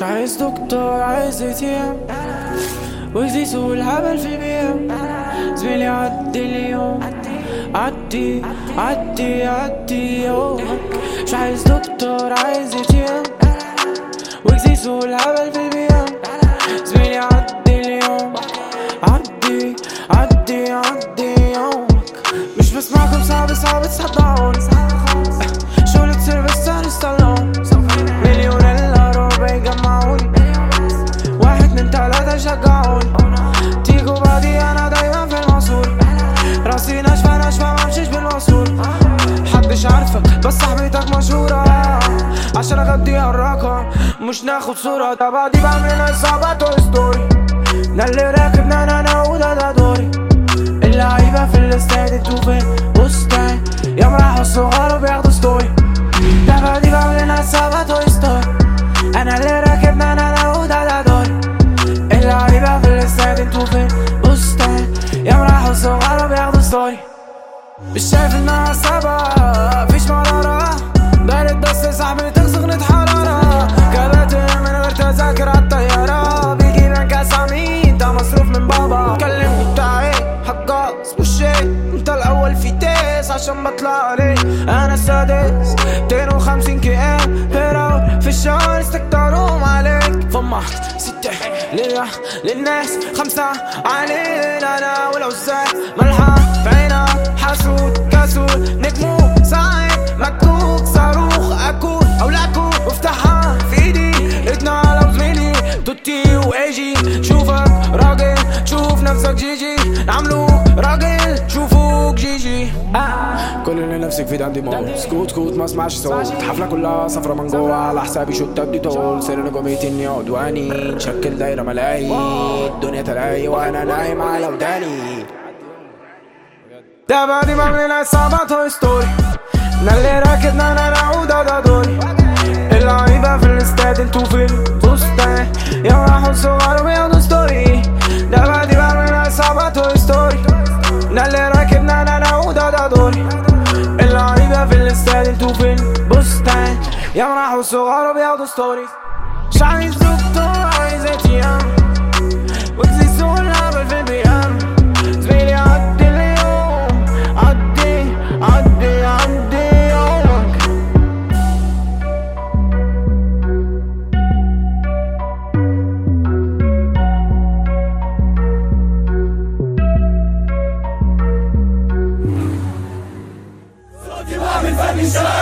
مش عايز دكتور عايز اتيام وزي سوق الهبل في البيام زميلي عدي اليوم عدي عدي عدي يومك مش عايز دكتور عايز اتيام وزي سوق الهبل في البيام زميلي عدي اليوم عدي عدي عدي يومك مش بسمعكم صعب صعب تصدعون شغلة سيلفستر ستالون مليون الا ربع يجمعوني واحد من تلاتة يشجعوني تيجوا بعدي انا دايما في الموصول راسي ناشفة ناشفة ممشيش بالوصول محدش عارفك بس صاحبتك مشهورة عشان اغديها الرقم مش ناخد صورة ده بعدي بعمل عصابة توي ستوري ده اللي راكبنا انا انا وده ده دوري اللعيبة في الاستاد انتوا فين بستان يوم راحوا الصغار وبياخدوا ستوري ده بعدي بعمل عصابة توي ستوري انا اللي راكبنا انا انا وده ده دوري اللعيبة في الاستاد انتوا فين بستان يوم راحوا الصغار وبياخدوا ستوري مش شايف انها صعبة مفيش مرارة بارد بس صاحبي تغسغنة حرارة كباتن من غير تذاكر عالطيارة بيجي من كاس عميد ده مصروف من بابا كلمني بتاع ايه حقاص وشيت انت الاول في تيس عشان بطلع عليه انا السادس 250 كي ام بيراو في الشهر استكترهم عليك فمحت ستة لله للناس خمسة علينا انا والعزال ملحة في عينها حسود كسول نجمو ساعد مكوك صاروخ اكون او لاكون وافتحها في ايدي اتنا على زميلي توتي وايجي شوفك راجل شوف نفسك جيجي نعملو راجل شوفوك جيجي آه. كل اللي نفسك فيه ده عندي مول سكوت سكوت ما اسمعش صوت حفلة كلها صفرة من جوه على حسابي شو تبدي طول سر نجوميتي اني عدواني نشكل دايرة ملاهي الدنيا تلاقي وانا نايم على وداني ده بعدي بعمل عصابة توي ستوري انا اللي راكبنا انا نعودة ده دوري اللعيبة في الاستاد انتوا في البستان يا راحوا صغار وبياخدوا ستوري ده بعدي بعمل عصابة توي ستوري انا اللي راكبنا انا نعودة ده دوري اللعيبة في الاستاد انتوا في البستان يا راحوا صغار وبياخدوا ستوري مش عايز دكتور عايز اتيام وكزي سوق الهبل في البيام زميلي عدي اليوم عدي عدي عدي يومك بعمل فن الشارع